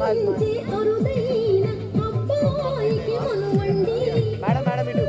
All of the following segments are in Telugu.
ప్రేమించే అరుదైన అబ్బాయికి మనువండి మేడం మేడం ఇటు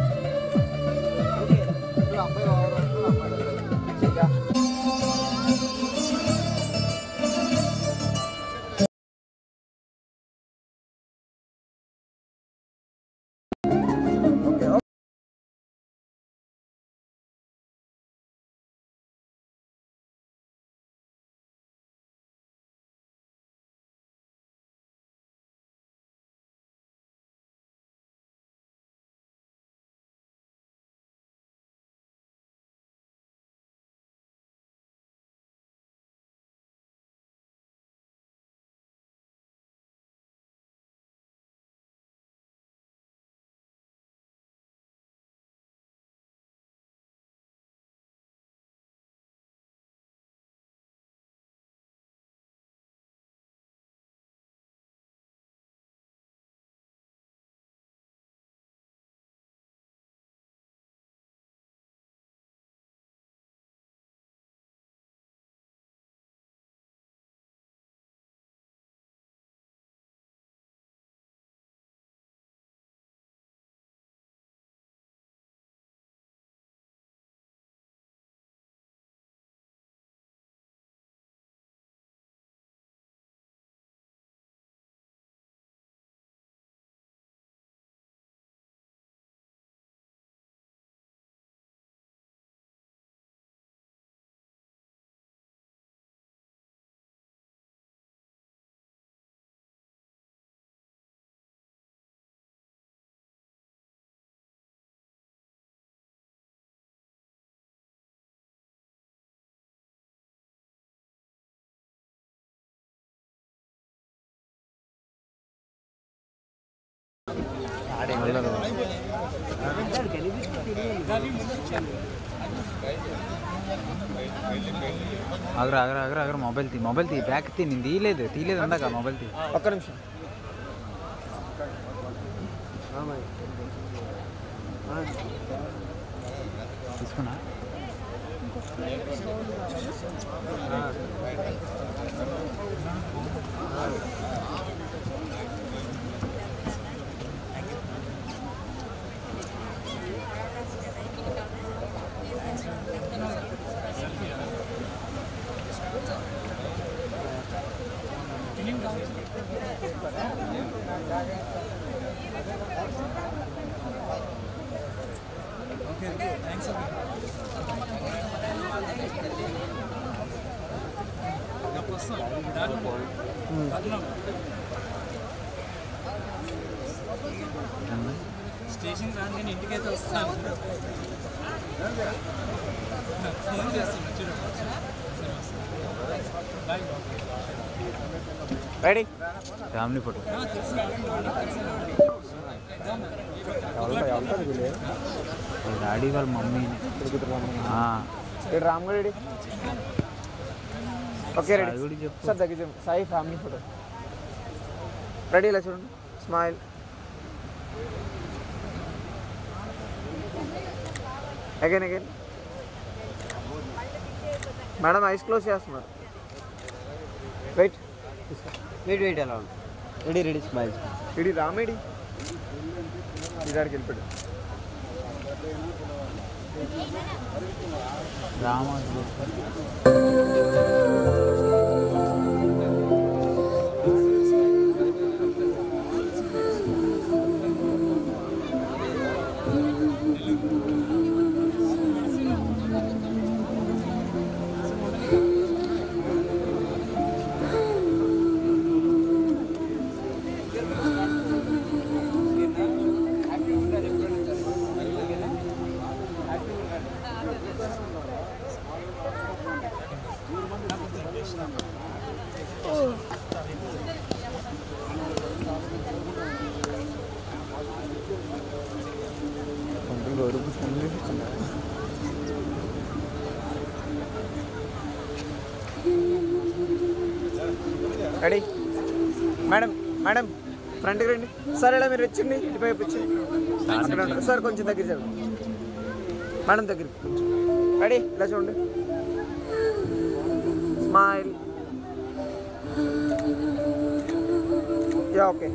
ఆగరా ఆగరా ఆగరా ఆగరా మొబైల్ తీ మొబైల్ తీ బ్యాక్ తీ నేను తీయలేదు తీయలేదు అందాక మొబైల్ తీ ఒక్క నిమిషం తీసుకున్నా స్టేషన్ రాగానే ఇంటికైతే వస్తాను ఫోన్ చేస్తున్నా చూడండి boy ready family photo daddy వాళ్ళ మమ్మీ ఆ, ఇక్కడ Ram ready okay ready Sai కూడా చెప్పు. సార్ దగ్గర చూడండి. సాయి ఫ్యామిలీ ఫోటో రెడీ ఇలా చూడండి smile again again madam eyes close చేస్తున్నారు వెయిట్ వెయిట్ వెయిట్ ఎలా ఉంది రెడీ రెడీ స్మైల్ ఇడి రామేడి ఇదాడికి వెళ్ళిపోయాడు రామ రెడీ మేడం మేడం ఫ్రంట్కి రండి సార్ ఇలా మీరు వచ్చింది ఇటువైపు వచ్చింది అక్కడ ఉంటారు. సార్ కొంచెం దగ్గర జరగండి మేడం దగ్గర రెడీ ఇలా చూడండి స్మైల్ యా ఓకే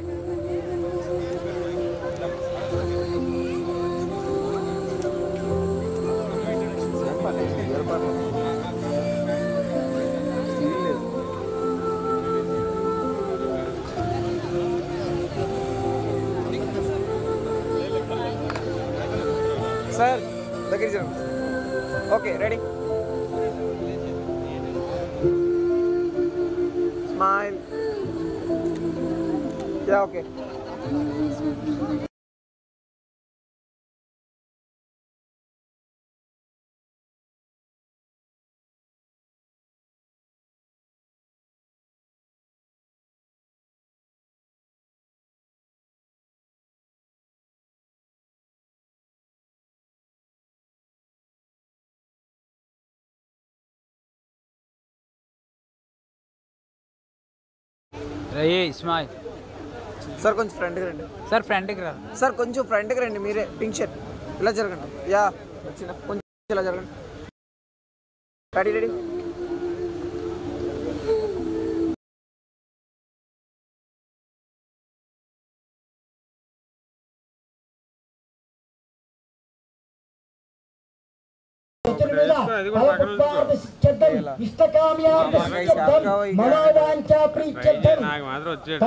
సార్ దగ్గర జరగండి okay ready smile yeah okay రే ఇస్మాయిల్ సార్ కొంచెం ఫ్రంట్కి రండి సార్ ఫ్రంట్కి రా సార్ కొంచెం ఫ్రంట్కి రండి మీరే పింక్ షర్ట్ ఇలా జరగండి యా వచ్చిన కొంచెం ఇలా జరగండి రెడీ రెడీ నాకు మాత్రం వచ్చాడు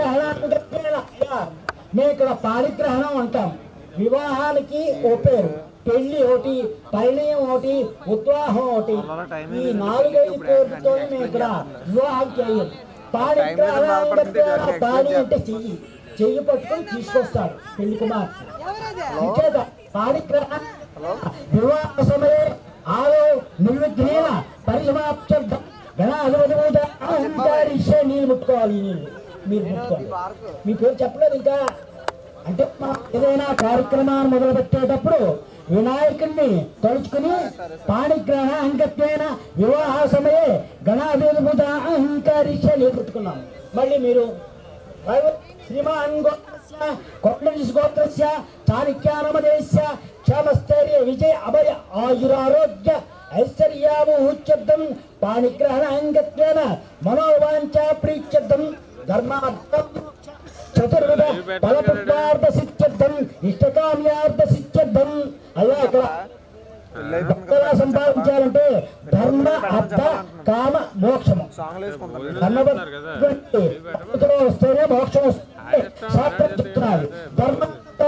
మేము ఇక్కడ పారిగ్రహణం అంటాం వివాహానికి ఓ పేరు పెళ్లి ఒకటి పరిణయం ఒకటి ఉద్వాహం ఒకటి ఈ నాలుగైదు పేరుతో మేము ఇక్కడ వివాహం చేయం పాడిగ్రహణం అంటే పేరు పాడి అంటే చెయ్యి చెయ్యి పట్టుకొని తీసుకొస్తాడు పెళ్లి కుమార్తె అంచేత పాడిగ్రహణం వివాహ సమయే ఆలో నిర్విఘ్నేన పరిసమాప్త గణ అనుమతి నీళ్ళు ముట్టుకోవాలి ఈ నీళ్ళు మీరు ముట్టుకోవాలి మీ పేరు చెప్పలేదు ఇంకా అంటే మనం ఏదైనా కార్యక్రమాన్ని మొదలు పెట్టేటప్పుడు వినాయకుడిని తలుచుకుని పాణిగ్రహణ అంగత్వేన వివాహ సమయే గణాభిభూత అహంకారిష్య నిలబెట్టుకున్నాం మళ్ళీ మీరు శ్రీమాన్ గోత్రస్య కొండలిస్ గోత్రస్య చాణక్యానమదేశ్య క్షేమస్థైర్య విజయ అభయ ఆయురారోగ్య ఐశ్వర్యాముహుచ్యర్థం పాణిగ్రహణ అంగత్వేన మనోవాంఛ ప్రీత్యర్థం ధర్మార్థం చతుర్విధ ఫలపుష్పార్థ సిద్ధ్యర్థం ఇష్టకామ్యార్థ సిద్ధ్యర్థం అలా ఇక్కడ భక్తులా సంపాదించాలంటే ధర్మ అర్థ కామ మోక్షము సాంగ్లు వేసుకుంటాం ధర్మభక్తులు వస్తేనే మోక్షం వస్తుంది శాస్త్రం చెప్తున్నారు ధర్మ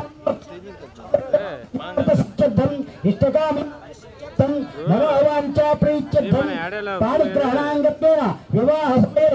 సిద్ధ్యర్థం ఇష్టకామి మనోవాంఛ ప్రీత్యర్థం పాణిగ్రహణాంగత్వేన వివాహ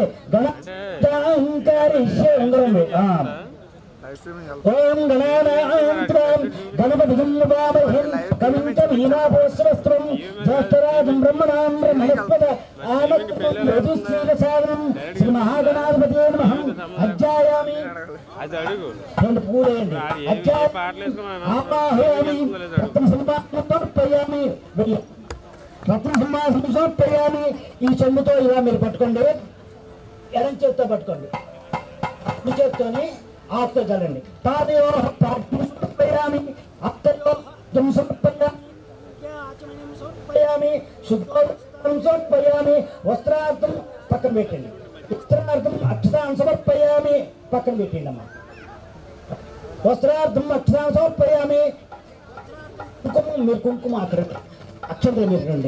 గణాంకారిష్య ఉంగరండి ఆ. ఓం గణానాంత్రం గణపతి సంవామహం కవిం కవీనాభోస్వస్త్రం జ్యేష్ఠరాజం బ్రహ్మణాం బ్రహ్మణస్పద ఆనశ్రీలసాదనం శ్రీ మహాగణాధిపతి నమః అధ్యాయామి అది అడుగు రెండు పూలేయండి ఆపాహయామి రత్న సంభాషణ సమర్పయామి వెయ్యి. రత్న సంభాషణ సమర్పయామి ఈ చెంబుతో ఇలా మీరు పట్టుకోండి ఎడం చేత్తో పట్టుకోండి మీ చేత్తోని ఆకుతో చల్లండి పాదయో సమర్పయామి అత్తయో జం సమర్పయామి సమర్పయామి శుద్ధోదకం సమర్పయామి వస్త్రార్థం పక్కన పెట్టండి వస్త్రార్థం అక్షతాన్ని సమర్పయామి పక్కన పెట్టండి అమ్మా వస్త్రార్థం అక్షతాన్ని సమర్పయామి కుంకుమ మీరు కుంకుమ అక్కడ అక్షంతలు మీరు రండి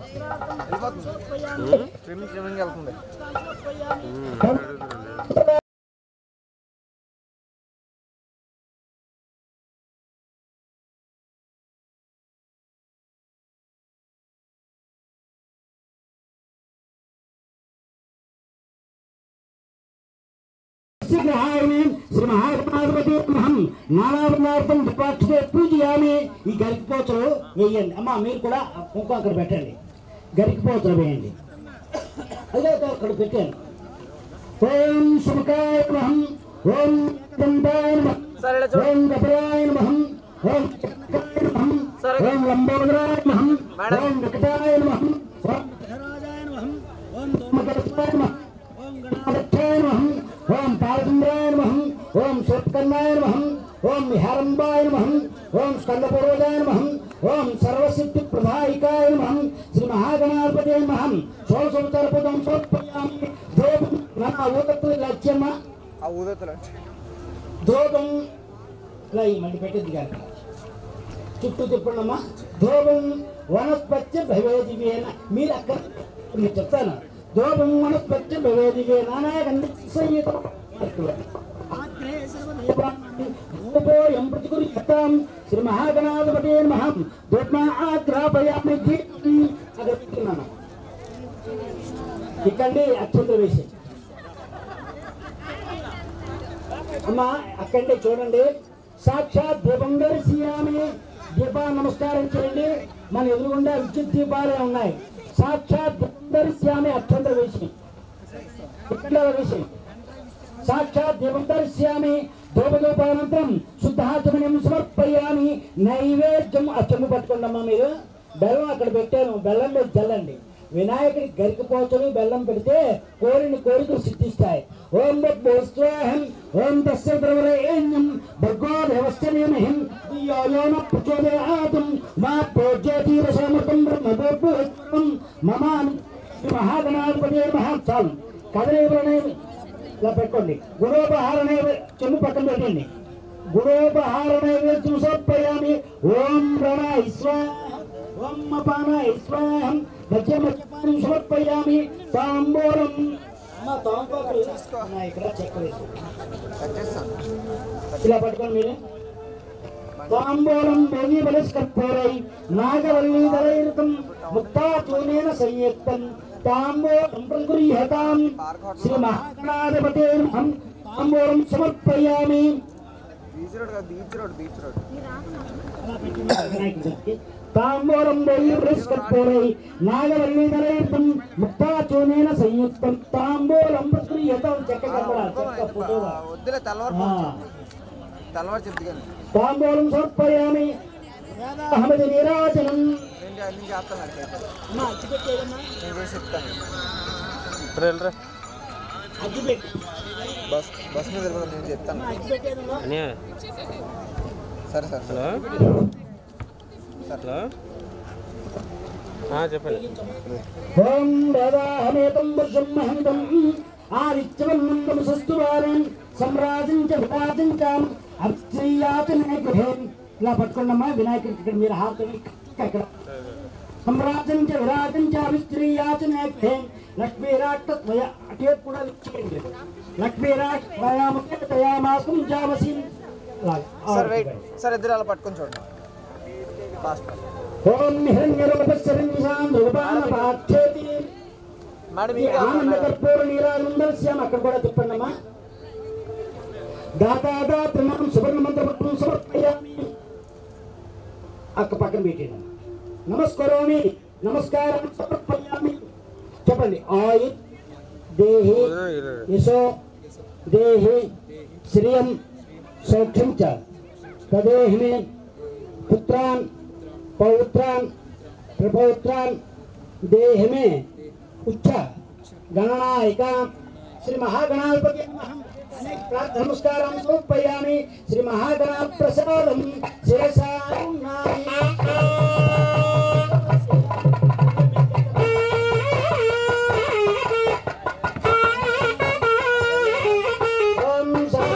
స్విమ్మింగ్ స్విమ్మింగ్ వెళ్తుంది శ్రీగ్రహాయమి శ్రీ మహాగణాధిపతి మహం నానావర్ణార్థం విపాక్షే పూజయామి ఈ గరికపోతలు వేయండి అమ్మా మీరు కూడా ఆ కుంకుమ అక్కడ పెట్టండి గరికపోతలు వేయండి అదే అక్కడ పెట్టాను ఓం శుభకాయ మహం ఓం దండాయ నమః సార్ ఇలా చూడండి ఓం గపరాయ నమః ఓం చక్రాయ నమః ఓం లంబోదరాయ నమః ఓం వికటాయ నమః ఓం విఘ్నరాజాయ నమః ఓం దోమకర్తాయ నమః ఓం గణాధ్యక్షాయ నమః ఓం పాలచంద్రాయ నమః ఓం సూత్కర్ణాయ నమః ఓం విహారంబాయ నమః ఓం స్కందపూర్వజాయ నమః ఓం సర్వసిద్ధి ప్రదాయికాయ నమః శ్రీ మహాగణాధిపతి నమః షోడశోపచారపదం సమర్పయామి దేవం నా ఊతత్వ లక్ష్యమ ఆ ఊదతలు ధూపం ఇలా ఈ మళ్ళీ పెట్టేది కానీ చుట్టూ తిప్పండమ్మా ధూపం వనస్పత్య భవేదివేన మీరు అక్కడ మీరు చెప్తాను ధూపం వనస్పత్య భవేదివేన నానాగంధ సంయుతం ధూపోయం ప్రతికుర్యతాం శ్రీ మహాగణాధిపతే నమః ధూపమా ఆగ్రాపయామి దీపం అది చెప్తున్నాను ఇక్కడి అత్యంత వేసి అమ్మా అక్కడే చూడండి సాక్షాత్ దీపం దర్శియామి దీపా నమస్కారం చేయండి మన ఎదురుగుండా విద్యుత్ దీపాలే ఉన్నాయి సాక్షాత్ దీపం దర్శియామి అత్యంత వేసి ఇక్కడ వేసి సాక్షాత్ దీపం దర్శియామి ధూపదూపానంతరం శుద్ధాచమనం సమర్పయామి నైవేద్యం ఆ చెమ్ము పట్టుకోండమ్మా మీరు బెల్లం అక్కడ పెట్టాను బెల్లం మీద చల్లండి వినాయకుడి గరికపోతలు బెల్లం పెడితే కోరిన కోరికలు సిద్ధిస్తాయి ఓం భోస్వాహం ఓం తస్య ద్రవరేణ్యం భర్గో దేవస్థనేమహిం యోన ప్రచోదయాతం మా ప్రోజ్యోతిరసమృతం బ్రహ్మభూత్వం మమ మహాగణాధిపతి మహా చాలు కదలేవరనే ఇలా పెట్టుకోండి గురోపహార నైవేద్యం చెమ్ము పక్కన పెట్టండి గురోపహార నైవేద్యం సమర్పయామి ఓం ప్రణాయ స్వాహ ఓం అపానాయ స్వాహం మధ్య మధ్యపానం సమర్పయామి తాంబూలం అమ్మ తాంబాకులు ఉన్నాయి ఇక్కడ చెక్క వేసి ఇలా పట్టుకోండి మీరు తాంబూలం భోగి బలిస్కర్పూరై నాగవల్లి దరైరుతం ముక్తాచూనేన సంయుక్తం తాంబూలం ప్రగృహ్యతాం శ్రీ మహాగణాధిపతే నమః తాంబూలం సమర్పయామి బీచ్ రోడ్ కాదు బీచ్ రోడ్ బీచ్ రోడ్ తాంబూలం భోగి బలిస్కర్పూరై నాగవల్లి దరైరుతం ముక్తాచూనేన సంయుక్తం తాంబూలం ప్రగృహ్యతాం చెక్క కనబడాలి చెక్క ఫోటో వద్దులే తెల్లవారు ఆ. తెల్లవారు చెప్తే కానీ తాంబూలం సమర్పయామి అహమది నీరాజనం నేను చే- నేను చేస్తాను అట్లయితే. అమ్మా అగ్గి పెట్టేదమ్మా నేను చేసి చెప్తాను ఇప్పుడు వెళ్ళరా అగ్గి పెట్టి బస్ బస్ మీద వెళ్ళిపోతాను నేను చెప్తాను అమ్మా అగ్గి పెట్టేదమ్మా అని సరే సార్ హలో హలో ఆ, చెప్పండి ఓం వేదాహమేతం వర్షం మహంతం ఆదిత్యవన్నందం సస్తువారం సమ్రాజం చ విరాజం చాం అర్చయాచనే గృహేం ఇలా పట్టుకోండమ్మా వినాయకుడికి ఇక్కడ మీరు హారతని ఇక్కడ సమ్రాజం చ విరాజం చ అవిస్త్రీయాచనే గృహేం లక్ష్మీరాట్ స్వయ అటే కూడా చేయండి లక్ష్మీరాట్ స్వయామకే తయామాసం జామసి అలాగే సార్ వెయిట్ సార్ ఇద్దరు అలా పట్టుకొని చూడండి ఫాస్ట్ ఓం హిరణ్యరూపశరణ్యాం రూపాన పాఠ్యేతి మేడం ఈ ఇంకా ఆనంద కర్పూర నీరానందస్యామ అక్కడ కూడా చెప్పండి అమ్మా దాతాదాత్రినాం సువర్ణ మంత్రపత్రం సమర్పయామి అక్క పక్కన పెట్టండి నమస్కరోమి నమస్కారం సమర్పయామి చెప్పండి ఆయు దేహి యశో దేహి శ్రియం సౌఖ్యం చ తదేహి మే పుత్రాన్ పౌత్రాన్ ప్రపౌత్రాన్ దేహి మే ఉచ్చ గణనాయక శ్రీ మహాగణాధిపతి అనేక ప్రార్థన నమస్కారం సమర్పయామి శ్రీ మహాగణా ప్రసాదం శిరసా ఓం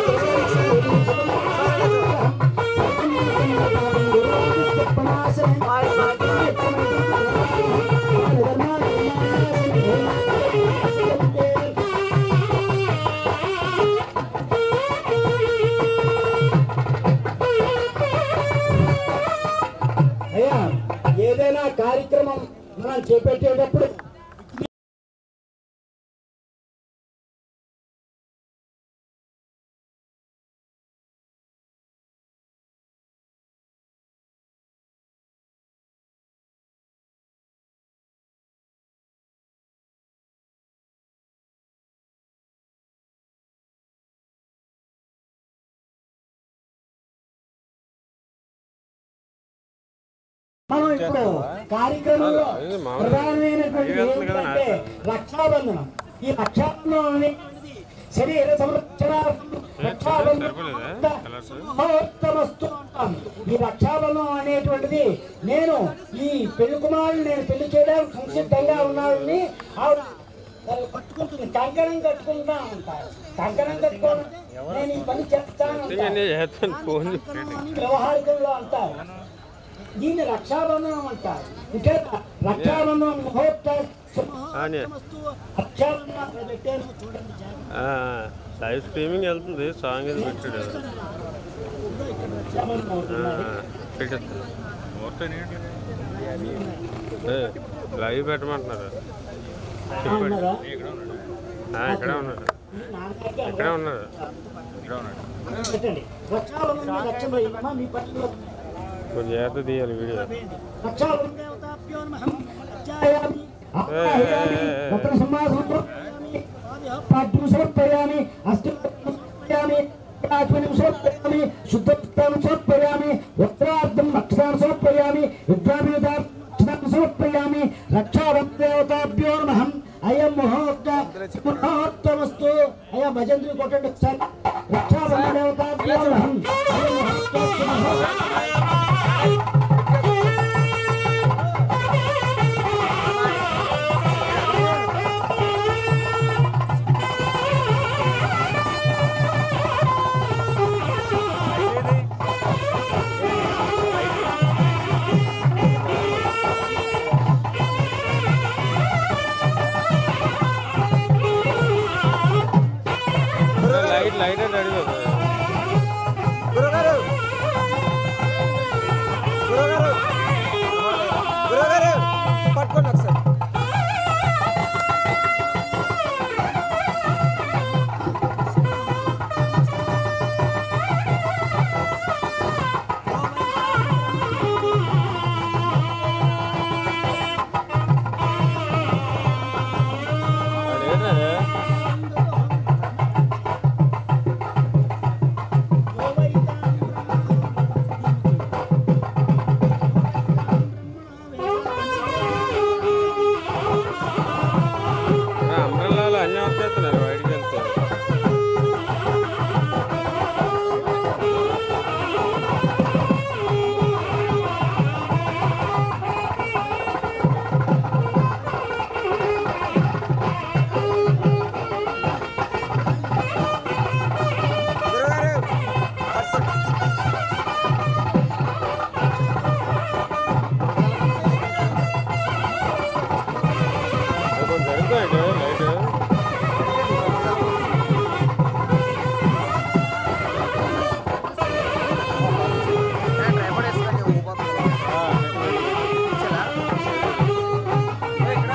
అయ్యా ఏదైనా కార్యక్రమం మనం చేపట్టేటప్పుడు మనం ఇప్పుడు కార్యక్రమంలో ఇది మామూలు. ప్రధానమైనటువంటి ఇది వేస్తుంది కదా ఏంటంటే రక్షాబంధనం ఈ రక్షాబంధనం అనేటువంటిది శరీర సంరక్షణ రక్షాబంధనం సరిపోలేదా? కలర్స్? మహోత్తమస్తు అంటాం. ఈ రక్షాబంధనం అనేటువంటిది నేను ఈ పెళ్లి కుమారుని నేను పెళ్లి చేయడానికి సంసిద్ధంగా ఉన్నానని ఆవిడ సరే పట్టుకుంటుంది కంకణం కట్టుకుంటా ఉంటారు కంకణం కట్టుకోవడం నేను ఈ పని చేస్తాను అంటారు. నేను చేస్తాను ఫోన్ వ్యవహారికంలో అంటారు దీన్ని రక్షాబంధనం అంటారు అంటే రక్షాబంధనం ముహూర్త ఆనే. రక్షాబంధనం అక్కడ పెట్టాను చూడండి జాగ్రత్త. లైవ్ స్ట్రీమింగ్ వెళ్తుంది సాంగ్ ఇది పెట్టాడు ఇక్కడ రక్షాబంధనం అవుతున్నది పెట్టేస్తాను ఏ, లైవ్ పెట్టమంటున్నారు చెప్పండి అన్నారా? ఆ, ఇక్కడే ఉన్నాడు నాన్నగారికి ఇక్కడే ఉన్నాడు పెట్టండి రక్షాబంధనం లక్ష్యంలో ఇమ్మా మీ పట్ల కొంచెం జాగ్రత్త తీయాలి వీడియో రక్షాబంధనం దేవతాభ్యో నమః అధ్యాయామి ఆవాహయామి రత్న సమాసంతో పాఠ్యం సమర్పయామి అష్టం సమర్పయామి ఆత్మని సమర్పయామి శుద్ధత్వం సమర్పయామి ఉత్తరార్థం అక్షరాన్ని సమర్పయామి విద్యాభిధాక్షరాన్ని సమర్పయామి రక్షాబంధేవతాభ్యో నమః అయం ముహూర్త ముహూర్తమస్తు అయ్యా భజంత్రి కొట్టండి ఒకసారి రక్షాబంధేవతాభ్యో నమః అయం ముహూర్తమస్తు లైట్ లైట్ అంటే అడిగారు గురుగారు గురుగారు గురుగారు పట్టుకోండి ఒకసారి అదేంటది అంబ్రెల్లాలు అన్నీ వచ్చేస్తున్నారు బయటికి వెళ్తే గురుగారు పట్టుకోండి అది కొంచెం జరుగుతాయండి లైట్ ట్రైపాడ్ వేసుకొని ఊపొస్తుంది. ఇచ్చారా? ఏ, ఇక్కడ?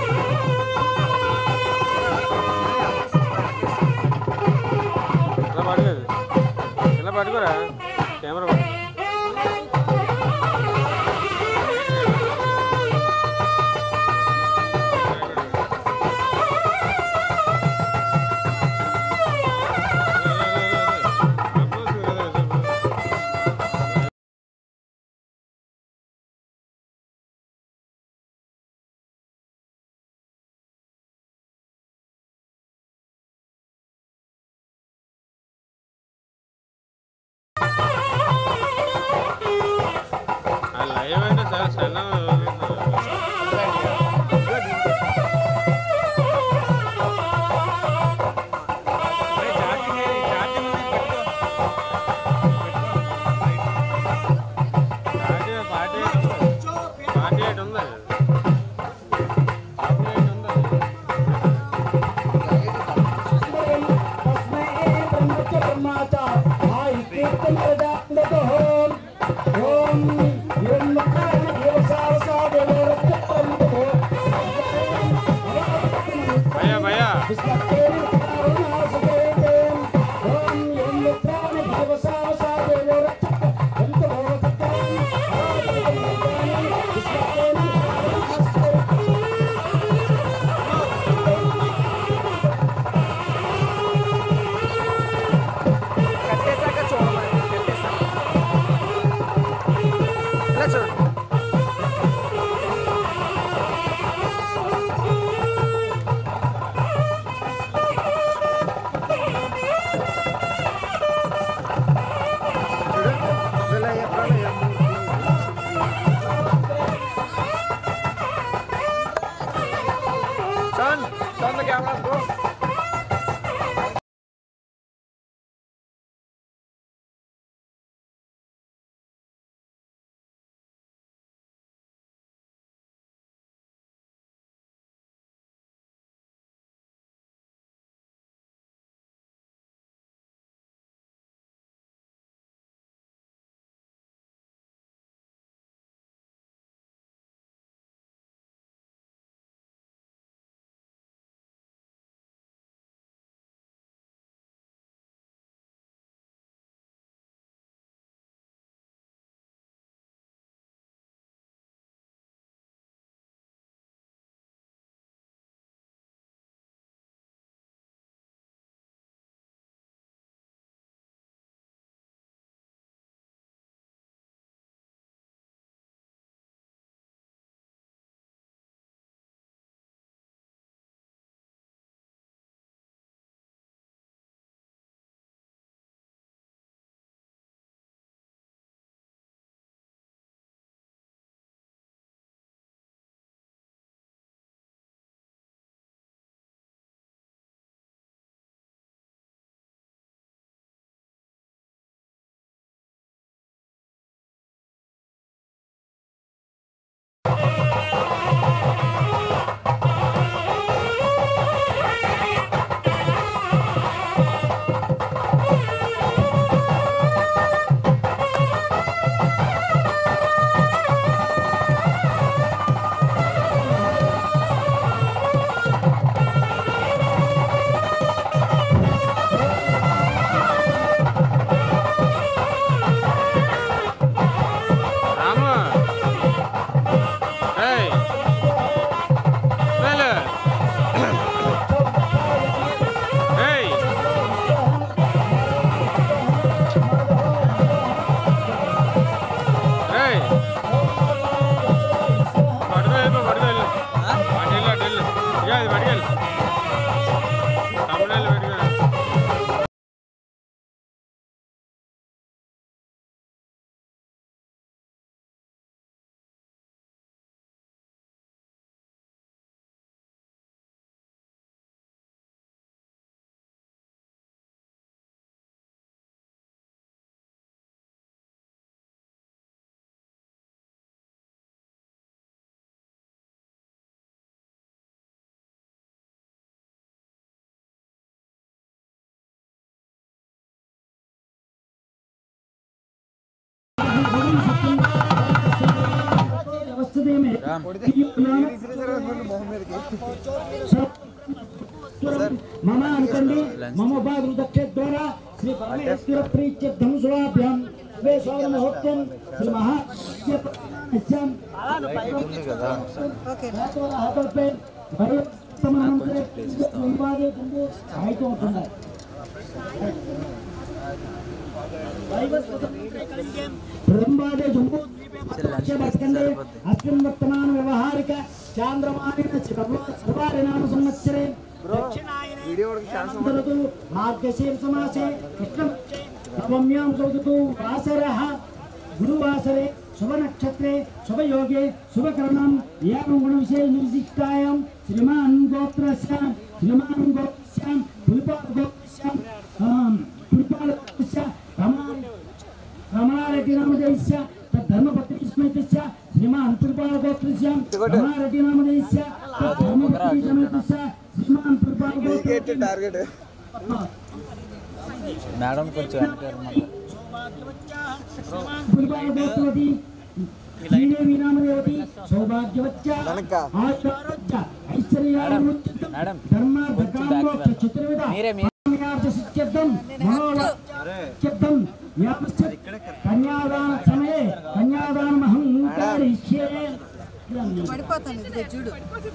ఇలా పడుకోదు ఇలా పట్టుకోరా కెమెరా పట్టు. ఆ లైవ్ అంటే చాలా సన్నగా పార్టీ పార్టీ పార్టీ ఎయిట్ ఉంది పార్టీ ఎయిట్ ఉంది तस्मै ब्रह्मच ब्रह्माचा आई कीर्तन प्रदानतो ओम यं मकान देवसावसा देवरत्तपंतो భయ్యా భయ్యా ఓం యं మకాన దేవసావసా దేవరత్తపంతో కట్టేశాక చూడమని కట్టేశాక ఇలా చూడండి ఓం కెమెరాలు పెట్టుకురా మమ అనుకోండి మమ బాధ దక్ష ద్వారా శ్రీ పరమేశ్వర ప్రీత్యర్థం శుభాభ్యాం వే శోభన ముహూర్తం శ్రీ మహా హాతలపై అయితే ఉంటున్నారు బ్రహ్మాదే జంబూ ద్వీపే అస్మిన్ వర్తమాన వ్యవహారిక చాంద్రమానిన సర్వారినామ సంవత్సరే దక్షిణాయనే మార్గశీర్షమాసే కృష్ణపక్షే నవమ్యాం సౌదతు వాసరః గురువాసరే శుభనక్షత్రే శుభయోగే శుభకరణం ఏవం గుణవిశేష నిర్దిష్టాయాం శ్రీమాన్ గోత్రస్య శ్రీమాన్ గోత్రస్య పులిపాల గోత్రస్య పులిపాల గోత్రస్య రమాన్ రమణారెడ్డి నామధేయస్య తద్ధర్మపత్ని స్మృతస్య శ్రీమాన్ పులిపాల గోత్రస్య రమణారెడ్డి నామధేయస్య తద్ధర్మపత్ని సమేతస్య శ్రీమాన్ పులిపాల గోత్రస్య టార్గెట్ మేడం కొంచెం వెనక రమ్మన్నారు. పులిపాలగోత్రవతి శ్రీదేవి నామదేవతి సౌభాగ్యవచ్చ వెనక. ఆయురారోగ్య ఐశ్వర్యాభివృద్ధిర్థం మేడం, ధర్మార్థకామోక్ష చతుర్విధ మీరే మీ సిద్ధ్యర్థం మనోవాక్యర్థం వ్యాపస్య కన్యాదాన సమయే కన్యాదానమహం కరిష్యే పడిపోతాను ఇదిగో చూడు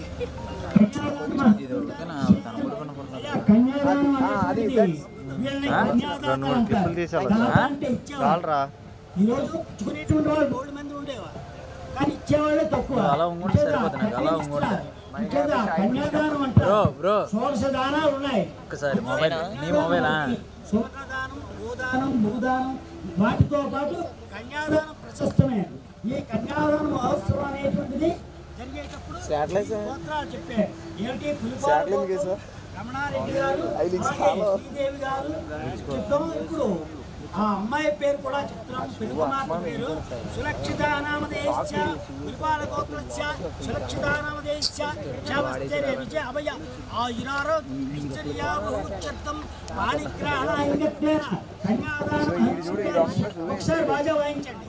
ఇది ఉడకన కనబడుకున్న పొరపాటు. కన్యాదానం అది అనేది వీళ్ళని కన్యాదానం అంటారు. దానం అంటే ఇచ్చేవాళ్ళు. ఈరోజు పుచ్చుకునేటువంటి వాళ్ళు మూడు మంది ఉండేవారు కానీ ఇచ్చేవాళ్ళే తక్కువ అలా ఉంగుంటే ఇచ్చేదా? సరిపోతుంది నాకు, అలా ఉంగుంటే. ఇచ్చేదా? కన్యాదానం బ్రో అంటారు బ్రో షోడశ దానాలు ఉన్నాయి ఒక్కసారి మొబైల్ నీ మొబైలా సుమకదానం భూదానం భూదానం వాటితో పాటు కన్యాదానం ప్రశస్తమే ఈ కన్యాదానం మహోత్సవం అనేటువంటిది జరిగేటప్పుడు Satellite sir. గోత్రాలు చెప్పారు ఏమిటి పులిపాల Satellite ఎందుకు గోత్రం, sir? రమణారెడ్డి గారు ఐదు నిమిషాలు. అలాగే శ్రీదేవి గారు చెప్తాము ఇప్పుడు ఆ అమ్మాయి పేరు కూడా చెప్తున్నాం తెలుగు మాట పేరు సురక్షితానామదేశ్చ పులిపాల గోత్రస్య సురక్షితానామదేశ్చ క్షమస్థైర్య విజయ అభయ ఆయురారో నిశ్చర్యాభూత్యర్థం పాణిగ్రహణాంగత్వేన కన్యాదానం ఒకసారి బాగా వాయించండి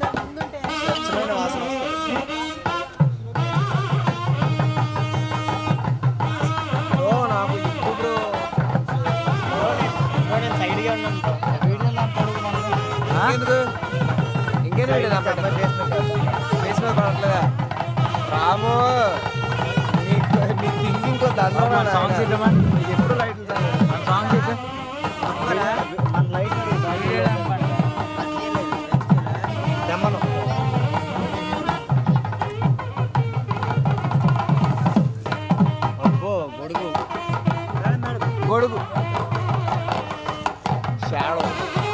ఓ నాకు ఇప్పుడు ఇంకెందుకు ఇంకెందుకు వీడియో ఫేస్ మీద పడట్లేదా రాము నీకు నీ థింకింగ్ కో దండం రా సాంగ్స్ నాయనా. ఇద్దామా? నీకు ఎప్పుడు లైట్లు చాలు. మన సాంగ్స్ అయితే తెమ్మను అబ్బో గొడుగు గొడుగు షాడో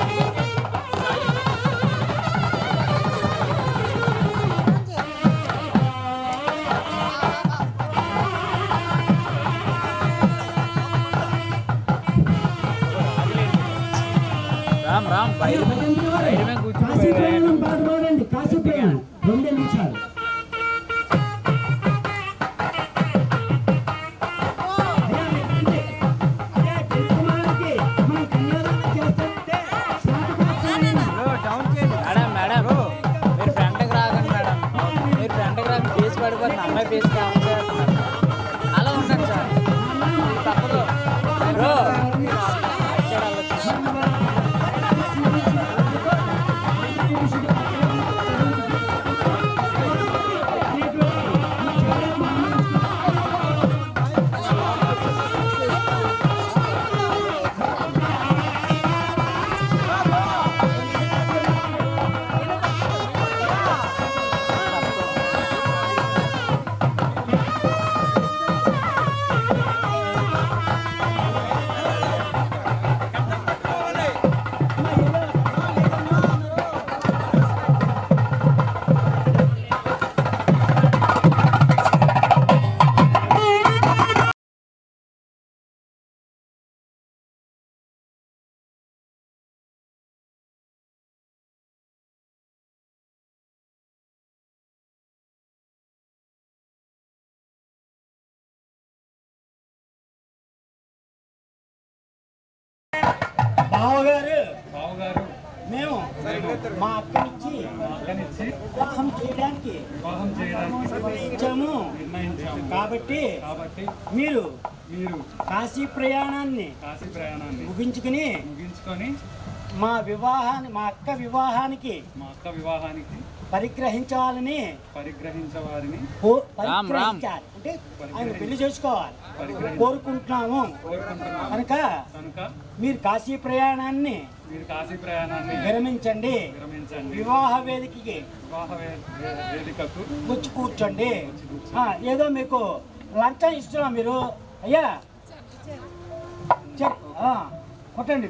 రామ్ రామ్ బయట బయట మీద కూర్చో కాశీ ప్రయాణం పాట పాడండి కాశీ ప్రయాణం రెండే నిమిషాలు అయ్యా, మీరండి. అయ్యా, పెళ్లి కుమారుడికి మనం కన్యాదానం చేస్తానంటే శాంతి మేడం మేడం మీరు ఫ్రంట్కి రాకండి మేడం మీరు ఫ్రంట్కి రాకండి ఫేస్ పడిపోతుంది అమ్మాయి ఫేస్ కామెంట్ చేస్తున్నారు అలా ఉండండి సార్ తప్పదు బ్రో బావగారు బావగారు మేము మా అక్కనిచ్చి అక్కనిచ్చి వివాహం చేయడానికి వివాహం చేయడానికి నిర్ణయించాము నిర్ణయించాము కాబట్టి కాబట్టి మీరు మీరు కాశీ ప్రయాణాన్ని కాశీ ప్రయాణాన్ని ముగించుకుని ముగించుకొని మా వివాహాన్ని మా అక్క వివాహానికి మా అక్క వివాహానికి పరిగ్రహించాలని పరిగ్రహించే వారిని కో- పరిగ్రహించాలి అంటే ఆయన పెళ్లి చేసుకోవాలి కోరుకుంటున్నాము కోరుకుంటున్నాము కనుక కనుక మీరు కాశీ ప్రయాణాన్ని మీరు కాశీ ప్రయాణాన్ని విరమించండి విరమించండి వివాహ వేదికకి వివాహ వే- వే- వేదికకు వచ్చి కూర్చోండి ఆ, ఏదో మీకు లంచం ఇస్తున్నాం మీరు అయ్యా సరే, ఆ, కొట్టండి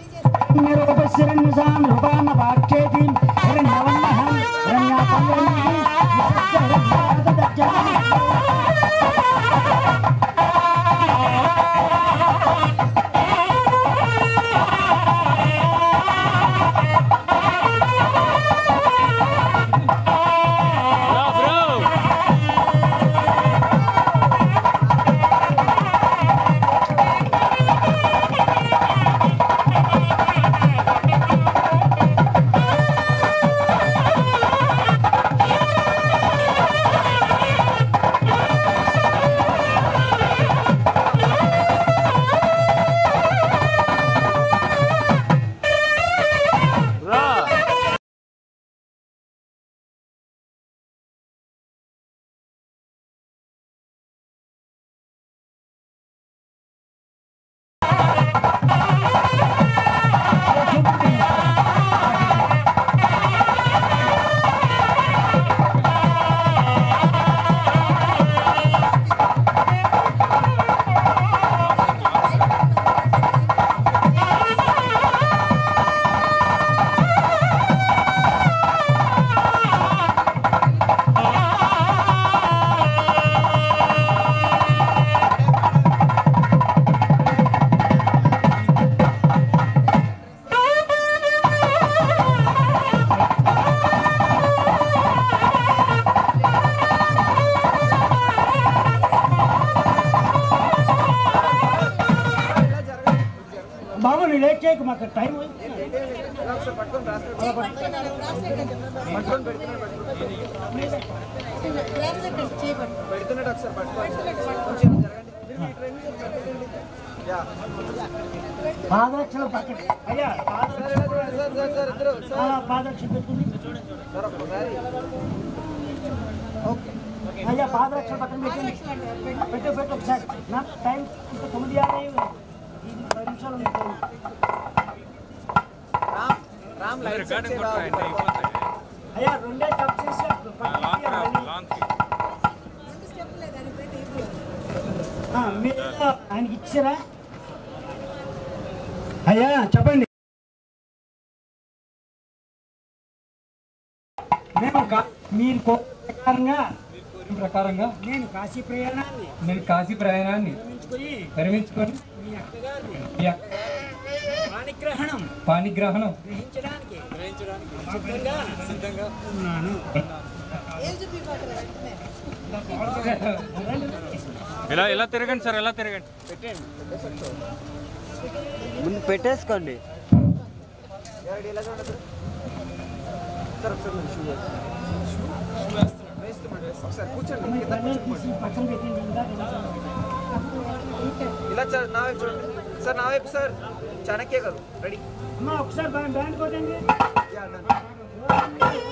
బాబు నువ్వు లేట్ చేయకు మాకు టైం అయింది. పట్టుకొని రాసుకో పట్టుకొని పెడుతున్నాడు పెడుతున్నాడు ఒకసారి పట్టుకోండి కొంచెం జరగండి మీరు ఇటు రండి, కొంచెం పెట్టండి. యా. పాదరక్షలు పక్కన అయ్యా పాదరక్ష సార్, ఇలా చూడండి, సార్, సార్, సార్, ఇద్దరు, సార్. ఆ, పాదరక్ష పెట్టుకుని సార్, ఒక్కసారి. ఓకే అయ్యా పాదరక్షలు పక్కన పెట్టండి పెట్టు పెట్టు ఒకసారి నా టైం ఇంకా తొమ్మిది యాభై ఇది పది నిమిషాలు ఉంది time. Ram Ram light set చేయి బాబు. అయ్యా రెండే కప్ చేసి పక్కన తీయాలి. ఆ, మీరు ఆయనకి ఇచ్చారా అయ్యా చెప్పండి మేము కా- మీరు కోరిన ప్రకారంగా కోరిన ప్రకారంగా నేను కాశీ ప్రయాణాన్ని నేను కాశీ ప్రయాణాన్ని నిర్మించుకొని విరమించుకొని మీ అక్కగారిని ఈ యొక్క పాణిగ్రహణం పాణిగ్రహణం గ్రహించడానికి సిద్ధంగా సిద్ధంగా ఉన్నాను ఇలా ఇలా తిరగండి సార్ ఇలా తిరగండి ముందు పెట్టేసుకోండి ఎవరు ఇలా చూడండి సార్ ఒకసారి మీరు షూ వేసుకోండి. వేస్తున్నాడు, వేస్తున్నాడు. ఒకసారి కూర్చోండి మీ కింద బండిని కూర్చోండి. తీసి పక్కన పెట్టండి ఇందాక ఇలా చ- నా వైపు చూడండి సార్ నా వైపు సార్ చాణక్య గారు రెడీ అమ్మా ఒకసారి బ్యాండ్ కొట్టండి యా డన్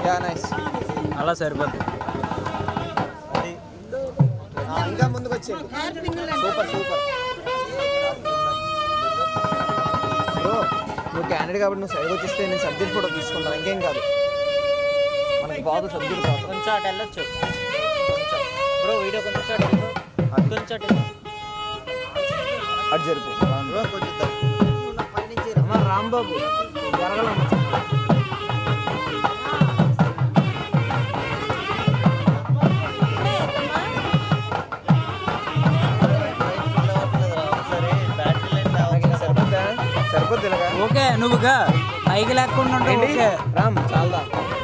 యా నైస్ అలా సరిపోద్ది ఇంకా ముందుకు వచ్చేయండి సూపర్ సూపర్ బ్రో నువ్వు క్యాండిడేట్ కాబట్టి నువ్వు సైడ్ వచ్చిస్తే నేను సబ్జెక్ట్ ఫోటో తీసుకుంటాను ఇంకేం కాదు మనకి బాగా సబ్జెక్ట్ కాదు కొంచెం అటు వెళ్ళొచ్చు కొంచెం బ్రో వీడియో కొంచెం అటు వెళ్ళు. కొంచెం అటు వెళ్ళు. అటు జరుపు అమ్మ రాంబాబు జరగలమ్మ సరిపోద్దా సరిపోద్ది ఇలాగా ఓకే నువ్వుగా పైకి లేకుండా ఉంటే ఏంటి ఓకే రామ్ చాలా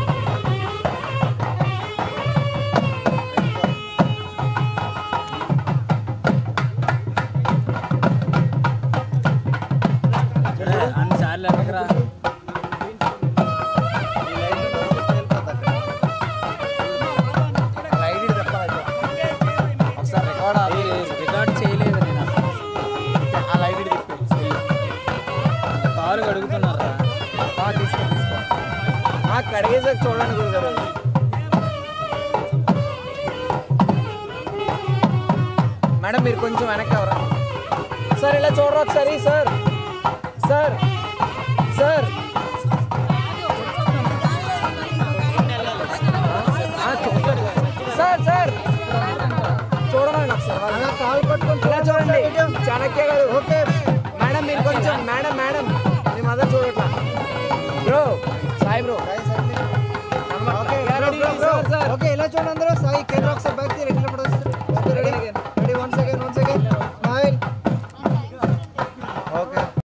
అన్ని సార్లు ఎక్కరా రైడ్ ఇటు తప్పాలి ఒకసారి రికార్డ్ ఆపి రికార్డ్ చేయలేదు నేను అసలు. ఆ లైట్ ఇటు తిప్పి కారు కడుగుతున్నారా ఆ, తీసుకో తీసుకో ఆ కడిగేసాక చూడండి గురుగారు మేడం మీరు కొంచెం వెనక్కి ఎవరా సార్ ఇలా చూడరా ఒకసారి సార్ సార్ సార్ ఆ, చూస్తారు సార్ సార్ చూడండి ఒకసారి కాల్ పట్టుకొని ఇలా చూడండి చాణక్య